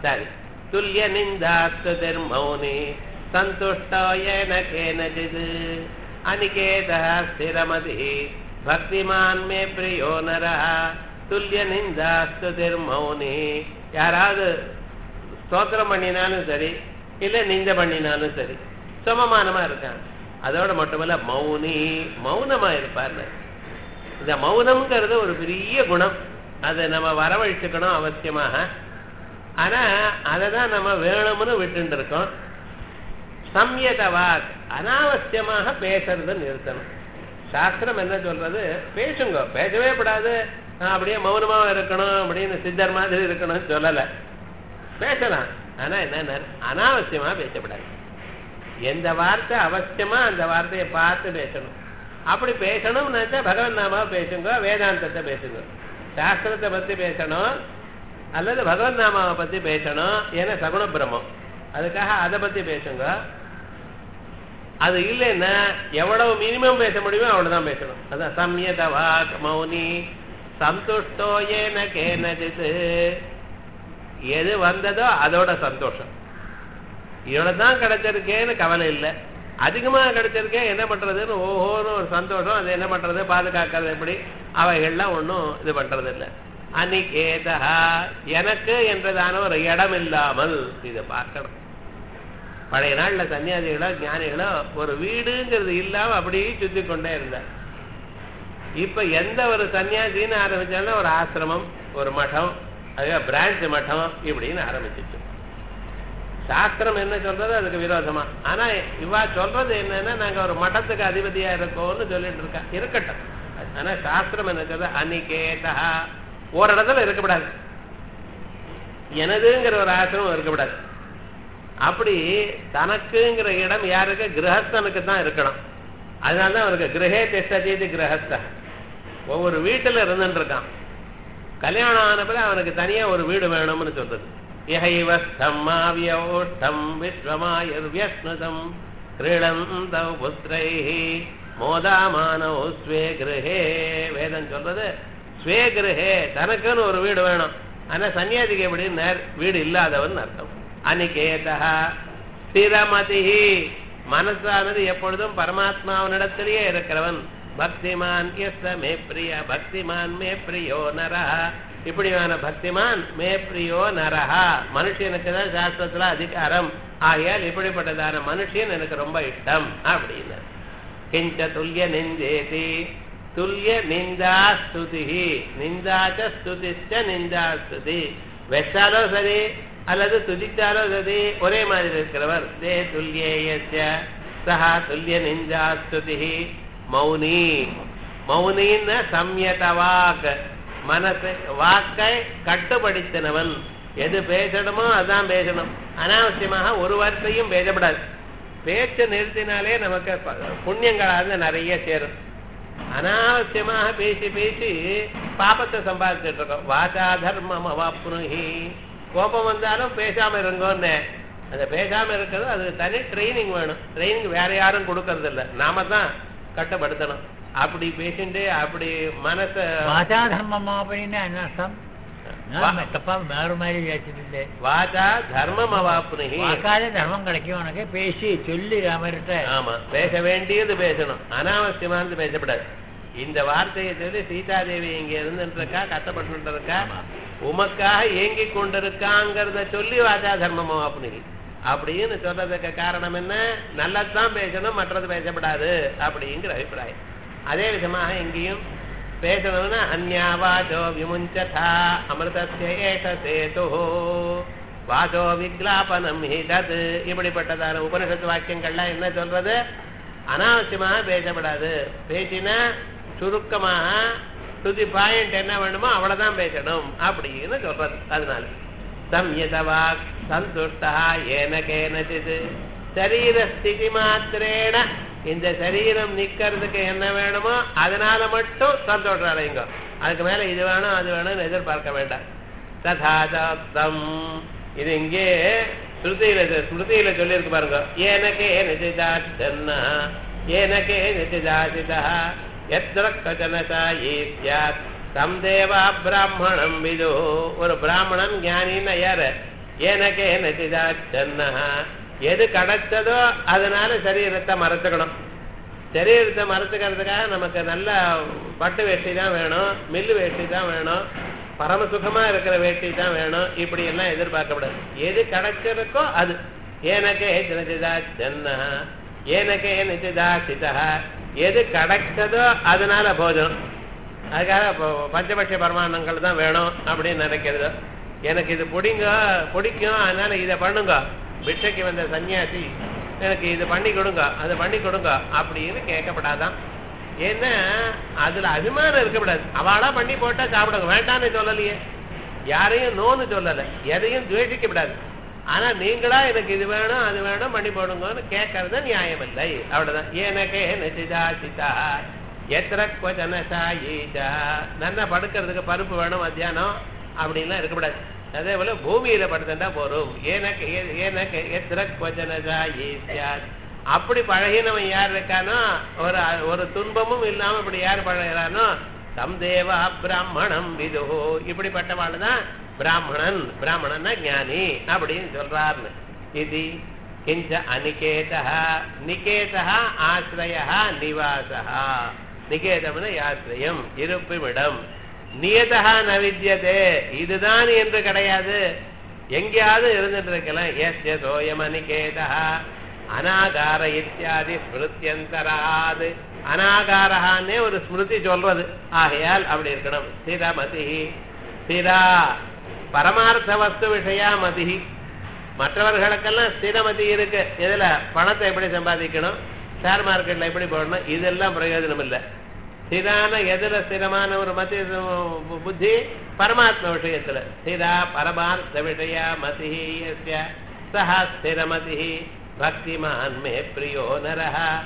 சரி துல்லிய நிந்தாஸ்துதிர் மௌனி சந்துஷ்டோ ஏன கேனஜித் அனிகேத ஸ்திரமதி பக்திமான் மே பிரியோ நர துல்லிய நிந்தாஸ்துதிர் மௌனி யாராவது ஸ்தோத்திரம் பண்ணினாலும் சரி இல்ல நிந்த பண்ணினாலும் சரி சமமானமா இருக்கான் அதோட மட்டுமல்ல மௌனி மௌனமா இருப்பார்னு இந்த மௌனம்ங்கிறது ஒரு பெரிய குணம் அதை நம்ம வரவழைச்சுக்கணும் அவசியமாக ஆனா அதை தான் நம்ம வேணும்னு விட்டுட்டு இருக்கோம் சம்யதவாக் அனாவசியமாக பேசுறதை நிறுத்தணும் சாஸ்திரம் என்ன சொல்றது பேசுங்க பேசவே கூடாது நான் அப்படியே மௌனமா இருக்கணும் அப்படின்னு சித்தர் மாதிரி இருக்கணும்னு சொல்லல பேசலாம் ஆனா என்ன அனாவசியமா பேசக்கூடாது எந்த வார்த்தை அவசியமா அந்த வார்த்தையை பார்த்து பேசணும் அப்படி பேசணும்னாச்சா பகவன் நாமா பேசுங்க வேதாந்தத்தை பேசுங்க சாஸ்திரத்தை பத்தி பேசணும் அல்லது பகவன் நாமாவை பத்தி பேசணும் ஏன்னா சகுண பிரம்மம் அதுக்காக அதை பத்தி பேசுங்க அது இல்லைன்னா எவ்வளவு மினிமம் பேச முடியுமோ அவ்வளவுதான் பேசணும் அதான் சம்யத வாக் மௌனி சந்துஷ்டோ ஏன கேனஜித் எது வந்ததோ அதோட சந்தோஷம் இவ்வளவு தான் கிடைச்சிருக்கேன்னு கவலை இல்லை அதிகமா கிடைச்சிருக்கேன் என்ன பண்றதுன்னு ஓஹோன்னு ஒரு சந்தோஷம் அது என்ன பண்றது பாதுகாக்கிறது எப்படி அவைகள்லாம் ஒன்றும் இது பண்றது இல்லை அனிகேதா எனக்கு என்றதான ஒரு இடம் இல்லாமல் இதை பார்க்கணும் பழைய நாள்ல சன்னியாசிகளோ ஞானிகளோ ஒரு வீடுங்கிறது இல்லாம அப்படியே சுத்தி கொண்டே இருந்தார் இப்ப எந்த ஒரு சன்னியாசின்னு ஆரம்பிச்சாலும் ஒரு ஆசிரமம் ஒரு மடம் அதுக்காக பிரான்ச் மடம் இப்படின்னு ஆரம்பிச்சிச்சு சாஸ்திரம் என்ன சொல்றது அதுக்கு விரோதமா ஆனா இவா சொல்றது என்னன்னா நாங்க ஒரு மட்டத்துக்கு அதிபதியா இருக்கோம்னு சொல்லிட்டு இருக்கா இருக்கட்டும் ஆனா சாஸ்திரம் என்ன சொல்றது அனிகேதா ஒரு இடத்துல இருக்கக்கூடாது எனதுங்கிற ஒரு ஆசிரமம் இருக்கக்கூடாது அப்படி தனக்குங்கிற இடம் யாருக்கு கிரகஸ்தனுக்கு தான் இருக்கணும் அதனாலதான் அவருக்கு கிரகே திஷ்டதீதி கிரகஸ்த ஒவ்வொரு வீட்டுல இருந்துட்டு இருக்கான் கல்யாணம் ஆனப்பட அவனுக்கு தனியா ஒரு வீடு வேணும்னு சொல்றது இஹைவஸ்தம் மாவியோஷ்டம் விஸ்வமாயர் வியஸ்னுதம் கிரீடந்தௌ புத்திரை மோதாமானோ ஸ்வே கிரகே வேதம் சொல்றது ஸ்வே கிரகே தனக்குன்னு ஒரு வீடு வேணும் ஆனா சன்னியாசிக்கு எப்படி வீடு இல்லாதவன் அர்த்தம் அனிகேதா ஸ்திரமதி மனசானது எப்பொழுதும் பரமாத்மாவனிடத்திலேயே இருக்கிறவன் பக்திமான் எஸ் மே பிரிய பக்திமான் மே பிரியோ நரா இப்படியான பக்திமான் மே பிரியோ நரஹா மனுஷனுக்கு தான் சாஸ்திரத்துல அதிகாரம் ஆகையால் இப்படிப்பட்டதான மனுஷன் எனக்கு ரொம்ப இஷ்டம் அப்படின்னு கிஞ்ச துல்லிய நிந்தேதி துல்லிய நிந்தா ஸ்துதி நிந்தாச்ச ஸ்துதிச்ச நிந்தா ஸ்துதி வெச்சாலும் சரி அல்லது துதித்தாலும் சரி ஒரே மாதிரி இருக்கிறவர் தே துல்லியேயஸ்ய சஹா துல்லிய நிந்தா ஸ்துதி மௌனி மௌனின்னு சம்யத வாக் மனசை வாக்கை கட்டுப்படுத்தினவன் எது பேசணுமோ அதான் பேசணும் அனாவசியமாக ஒரு வார்த்தையும் பேசப்படாது பேச்சு நிறுத்தினாலே நமக்கு புண்ணியங்களாக நிறைய சேரும் அனாவசியமாக பேசி பேசி பாபத்தை சம்பாதிச்சுட்டு இருக்கோம் வாசா தர்மம் அவாப்புனுகி கோபம் வந்தாலும் பேசாம இருங்கோன்னு அந்த பேசாம இருக்கிறது அது தனி ட்ரைனிங் வேணும் ட்ரைனிங் வேற யாரும் கொடுக்கறது இல்லை நாம தான் கட்டுப்படுத்தணும் அப்படி பேசிட்டு அப்படி மனச வாச்சா தர்மமா அப்படின்னா என்ன அர்த்தம் நான் தப்பா வேற மாதிரி வியாச்சிட்டு வாச்சா தர்மம் அவாப்புனுகி வாக்காலே தர்மம் கிடைக்கும் உனக்கு பேசி சொல்லி ராமர்கிட்ட ஆமா பேச வேண்டியது பேசணும் அனாவசியமானது பேசப்படாது இந்த வார்த்தையை சொல்லி சீதாதேவி இங்க இருந்துட்டு இருக்கா கஷ்டப்பட்டு இருக்கா உமக்காக ஏங்கி கொண்டிருக்காங்கிறத சொல்லி வாச்சா தர்மமோ அப்படின்னு அப்படின்னு சொல்றதுக்கு காரணம் என்ன நல்லதுதான் பேசணும் மற்றது பேசப்படாது அப்படிங்கிற அபிப்பிராயம் அதே விதமாக இங்கேயும் பேசணும்னா அந்யாவாச்சோ விமுஞ்சதா அமிர்தஸ்ய ஏஷ சேது வாசோ விக்லாபனம் ஹி தத் இப்படிப்பட்டதான உபனிஷத்து வாக்கியங்கள்லாம் என்ன சொல்றது அனாவசியமாக பேசப்படாது பேசினா சுருக்கமாக டு தி பாயிண்ட் என்ன வேணுமோ அவ்வளவுதான் பேசணும் அப்படின்னு சொல்றது அதனால சம்யதவாக் சந்துஷ்டா ஏன கேனச்சிது சரீர ஸ்திதி மாத்திரேன இந்த சரீரம் நிக்கிறதுக்கு என்ன வேணுமோ அதனால மட்டும் சந்தோஷம் அடையுங்க அதுக்கு மேல இது வேணும் அது வேணும்னு எதிர்பார்க்க வேண்டாம் ததாதம் இது இங்கே ஸ்ருதியில ஸ்ருதியில சொல்லியிருக்கு பாருங்க ஏனக்கே நிஜிதாச்சன்னா ஏனக்கே நிஜிதாசிதா எத்திர கச்சனசா ஈஸ்யாத் தம் தேவா பிராமணம் விது ஒரு பிராமணன் ஞானின்னு யாரு எனக்கே நச்சிதாச்சன்னா எது கிடைச்சதோ அதனால சரீரத்தை மறைச்சுக்கணும் சரீரத்தை மறைச்சுக்கிறதுக்காக நமக்கு நல்ல பட்டு வேஷ்டி தான் வேணும் மில்லு வேஷ்டி தான் வேணும் பரம சுகமா இருக்கிற வேஷ்டி தான் வேணும் இப்படி எல்லாம் எதிர்பார்க்கப்படாது எது கிடைச்சிருக்கோ அது ஏனக்கே நிச்சிதா ஜன்னா ஏனக்கே நிச்சிதா சிதா எது கிடைச்சதோ அதனால போஜனம் அதுக்காக இப்போ பஞ்சபட்ச பரமாணங்கள் தான் வேணும் அப்படின்னு நினைக்கிறது எனக்கு இது பிடிங்க பிடிக்கும் அதனால இதை பண்ணுங்க பிட்சைக்கு வந்த சன்னியாசி எனக்கு இது பண்ணி கொடுங்க அதை பண்ணி கொடுங்க அப்படின்னு கேட்கப்படாதான் ஏன்னா அதுல அபிமானம் இருக்கக்கூடாது அவளா பண்ணி போட்டா சாப்பிடுங்க வேண்டாம்னு சொல்லலையே யாரையும் நோன்னு சொல்லலை எதையும் துவேஷிக்கப்படாது ஆனா நீங்களா எனக்கு இது வேணும் அது வேணும் பண்ணி போடுங்கன்னு கேட்கறது நியாயம் இல்லை அவ்வளவுதான் ஏனக்கே நச்சிதா சிதா எத்திர கொஜன சாயீஜா நல்லா படுக்கிறதுக்கு பருப்பு வேணும் மத்தியானம் அப்படின்லாம் இருக்கக்கூடாது அதே போல பூமியில படுத்துட்டா போறோம் ஏனக்கு ஏ- ஏனக்கு எத்திர கொஜன சாயீஜா அப்படி பழகினவன் யார் இருக்கானோ ஒரு ஒரு துன்பமும் இல்லாம இப்படி யார் பழகிறானோ தம் தேவா பிராமணம் விதுஹோ இப்படிப்பட்டவாள் தான் பிராமணன் பிராமணன்னா ஞானி அப்படின்னு சொல்றாருன்னு இது கிஞ்ச அனிகேதா நிகேதா ஆசிரய நிவாசா நிகேதம்னு ஆசிரியம் இருப்பிவிடம் நியதா நவித்யதே இதுதான் என்று கிடையாது எங்கேயாவது இருந்துட்டு இருக்கலாம் எஸ் எஸ் ஓயம் அனிகேதா அனாகார இத்தியாதி ஸ்மிருத்தியந்தராது அனாகாரஹான்னே ஒரு ஸ்மிருதி சொல்றது ஆகையால் அப்படி இருக்கணும் ஸ்திரமதி ஸ்திரா பரமார்த்த வஸ்து விஷயா மதி மற்றவர்களுக்கெல்லாம் ஸ்திரமதி இருக்கு இதுல பணத்தை எப்படி சம்பாதிக்கணும் ஷேர் மார்க்கெட்ல எப்படி போடணும் இதெல்லாம் பிரயோஜனம் இல்லை ஸ்திரான எதுல ஸ்திரமான ஒரு மதி பு- புத்தி பரமாத்ம விஷயத்துல ஸ்திரா பரமார்த்த விஷய மதி யஸ்ய சஹ ஸ்திரமதி பக்திமான் மே பிரியோ நரஹ